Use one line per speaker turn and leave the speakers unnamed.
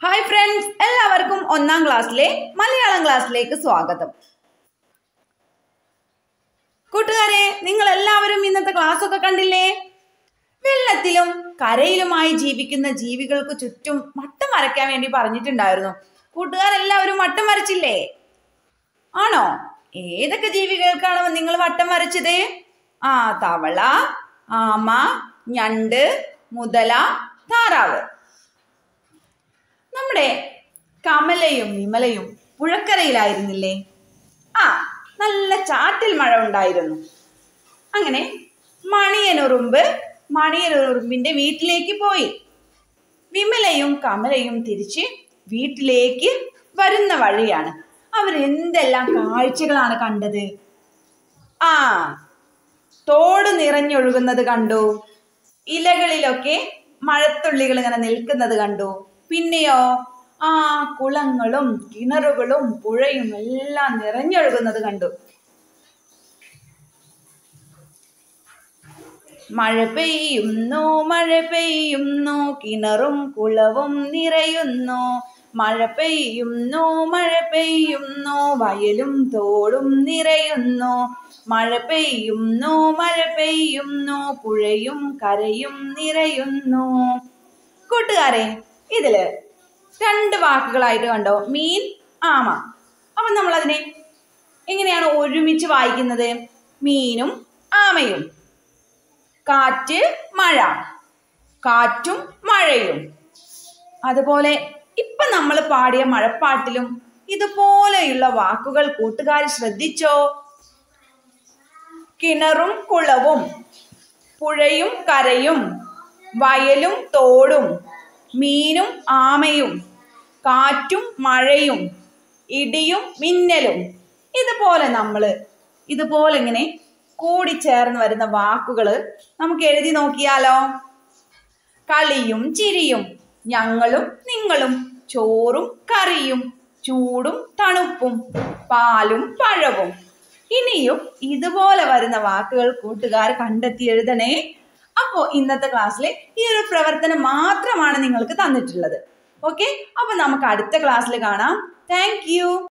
hi friends എല്ലാവർക്കും ഒന്നാം ക്ലാസ്സിലെ മലയാളം ക്ലാസ്സിലേക്ക് സ്വാഗതം കൂട്ടുകാരെ നിങ്ങൾ എല്ലാവരും ഇന്നത്തെ ക്ലാസ് ഒക്കെ കണ്ടില്ലേ വെള്ളത്തിലും കരയിലുമായി ജീവിക്കുന്ന ജീവികൾക്ക് ചുറ്റും വട്ടം വരയ്ക്കാൻ വേണ്ടി പറഞ്ഞിട്ടുണ്ടായിരുന്നു കൂട്ടുകാരെല്ലാവരും വട്ടം വരച്ചില്ലേ ആണോ ഏതൊക്കെ ജീവികൾക്കാണ് നിങ്ങൾ വട്ടം വരച്ചത് ആ തവള ആമ ഞണ്ട് മുതല താറാവ് നമ്മുടെ കമലയും വിമലയും പുഴക്കരയിലായിരുന്നില്ലേ ആ നല്ല ചാറ്റൽ മഴ ഉണ്ടായിരുന്നു അങ്ങനെ മണിയനുറുമ്പ് മണിയനുറുമ്പിന്റെ വീട്ടിലേക്ക് പോയി വിമലയും കമലയും തിരിച്ച് വീട്ടിലേക്ക് വരുന്ന വഴിയാണ് അവർ എന്തെല്ലാം കാഴ്ചകളാണ് കണ്ടത് ആ തോട് നിറഞ്ഞൊഴുകുന്നത് കണ്ടു ഇലകളിലൊക്കെ മഴത്തുള്ളികൾ ഇങ്ങനെ നിൽക്കുന്നത് കണ്ടു പിന്നെയോ ആ കുളങ്ങളും കിണറുകളും പുഴയും എല്ലാം നിറഞ്ഞൊഴുകുന്നത് കണ്ടു മഴ പെയ്യുന്നു മഴ പെയ്യുന്നു കിണറും കുളവും നിറയുന്നു മഴ പെയ്യുന്നു മഴ പെയ്യുന്നു വയലും തോടും നിറയുന്നു മഴ പെയ്യുന്നു മഴ പെയ്യുന്നു പുഴയും കരയും നിറയുന്നു കൂട്ടുകാരെ ഇതില് രണ്ട് വാക്കുകളായിട്ട് കണ്ടോ മീൻ ആമ അപ്പൊ നമ്മൾ അതിനെ എങ്ങനെയാണ് ഒരുമിച്ച് വായിക്കുന്നത് മീനും ആമയും കാറ്റ് മഴ കാറ്റും മഴയും അതുപോലെ ഇപ്പൊ നമ്മൾ പാടിയ മഴപ്പാട്ടിലും ഇതുപോലെയുള്ള വാക്കുകൾ കൂട്ടുകാർ ശ്രദ്ധിച്ചോ കിണറും കുളവും പുഴയും കരയും വയലും തോടും മീനും ആമയും കാറ്റും മഴയും ഇടിയും മിന്നലും ഇതുപോലെ നമ്മൾ ഇതുപോലെ ഇങ്ങനെ കൂടിച്ചേർന്ന് വരുന്ന വാക്കുകൾ നമുക്ക് എഴുതി നോക്കിയാലോ കളിയും ചിരിയും ഞങ്ങളും നിങ്ങളും ചോറും കറിയും ചൂടും തണുപ്പും പാലും പഴവും ഇനിയും ഇതുപോലെ വരുന്ന വാക്കുകൾ കൂട്ടുകാർ കണ്ടെത്തി എഴുതണേ അപ്പോൾ ഇന്നത്തെ ക്ലാസ്സിൽ ഈ ഒരു പ്രവർത്തനം മാത്രമാണ് നിങ്ങൾക്ക് തന്നിട്ടുള്ളത് ഓക്കെ അപ്പൊ നമുക്ക് അടുത്ത ക്ലാസ്സിൽ കാണാം താങ്ക്